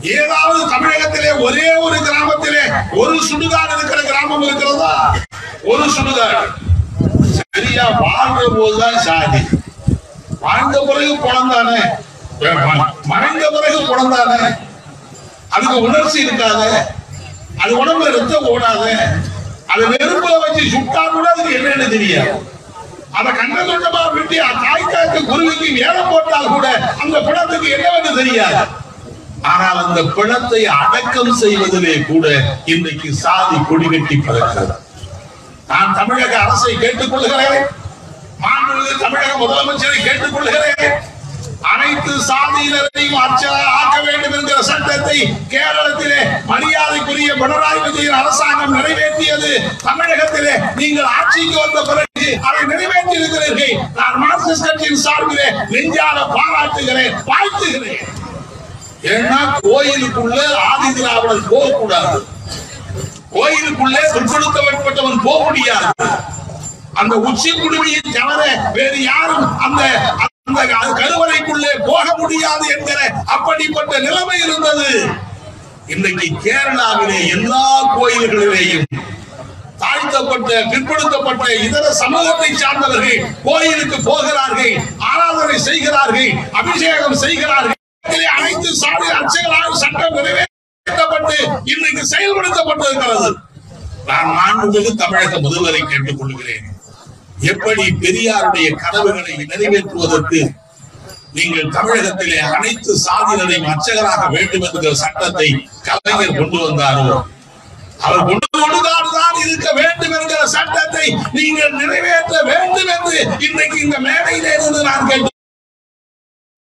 ஏதாவது தமிழகத்திலே ஒரே ஒரு கிராமத்திலே ஒரு சுடுகாடு இருக்கிற கிராமம் இருக்கிறதா ஒரு சுடுகாடு சரியா வாழ்ற போதுதான் சாதி வாழ்ந்த பிறகு பணம் தானே மறைந்த பிறகு பணம் தானே அதுக்கு உணர்ச்சி இருக்காது அது உடம்புல ரத்தம் ஓடாது அது நெருப்புல வச்சு சுட்டா கூட அதுக்கு என்னன்னு தெரியாது அத கண்ட சொந்தமா விட்டு தாய்க்காக்கு குருவிக்கு வேலை போட்டால் கூட அந்த பிணத்துக்கு என்னவென்று தெரியாது ஆனால் அந்த பிணத்தை அடக்கம் செய்வதிலே கூட இன்றைக்கு சாதி கொடி கட்டி பறக்கிறது நான் தமிழக அரசை கேட்டுக்கொள்கிறேன் மாண்புமிகு தமிழக முதலமைச்சரை கேட்டுக்கொள்கிறேன் அனைத்து சாதியினரையும் அர்ச்சகராக ஆக்க வேண்டும் என்கிற சட்டத்தை கேரளத்திலே மரியாதைக்குரிய பினராயி விஜயன் அரசாங்கம் நிறைவேற்றியது தமிழகத்திலே நீங்கள் ஆட்சிக்கு வந்த பிறகு அதை நிறைவேற்றி இருக்கிறீர்கள் நான் மார்க்சிஸ்ட் கட்சியின் சார்பிலே நெஞ்சால பாராட்டுகிறேன் வாழ்த்துகிறேன் ஏன்னா கோயிலுக்குள்ள ஆதி திராவிடர் போகக்கூடாது கோயிலுக்குள்ளே பிற்படுத்தப்பட்டவன் போக முடியாது அந்த உச்சி குடுமையை தவிர வேறு யாரும் அந்த அந்த கருவறைக்குள்ளே போக முடியாது என்கிற அப்படிப்பட்ட நிலைமை இருந்தது இன்றைக்கு கேரளாவிலே எல்லா கோயில்களிலேயும் தாழ்த்தப்பட்ட பிற்படுத்தப்பட்ட இதர சமூகத்தை சார்ந்தவர்கள் கோயிலுக்கு போகிறார்கள் ஆராதனை செய்கிறார்கள் அபிஷேகம் செய்கிறார்கள் இதிலே அனைத்து சாதி அர்ச்சகராக சட்டம் நிறைவேற்றப்பட்டு இன்றைக்கு செயல்படுத்தப்பட்டிருக்கிறது நான் மாண்புமிகு தமிழக முதல்வரை கேட்டுக் கொள்கிறேன் எப்படி பெரியாருடைய கனவுகளை நிறைவேற்றுவதற்கு நீங்கள் தமிழகத்திலே அனைத்து சாதியினரையும் அர்ச்சகராக வேண்டும் என்கிற சட்டத்தை கலைஞர் கொண்டு வந்தாரோ அவர் கொண்டு கொண்டுதான் இருக்க வேண்டும் என்கிற சட்டத்தை நீங்கள் நிறைவேற்ற வேண்டும் என்று இன்றைக்கு இந்த மேடையிலே இருந்து நான் கேட்டு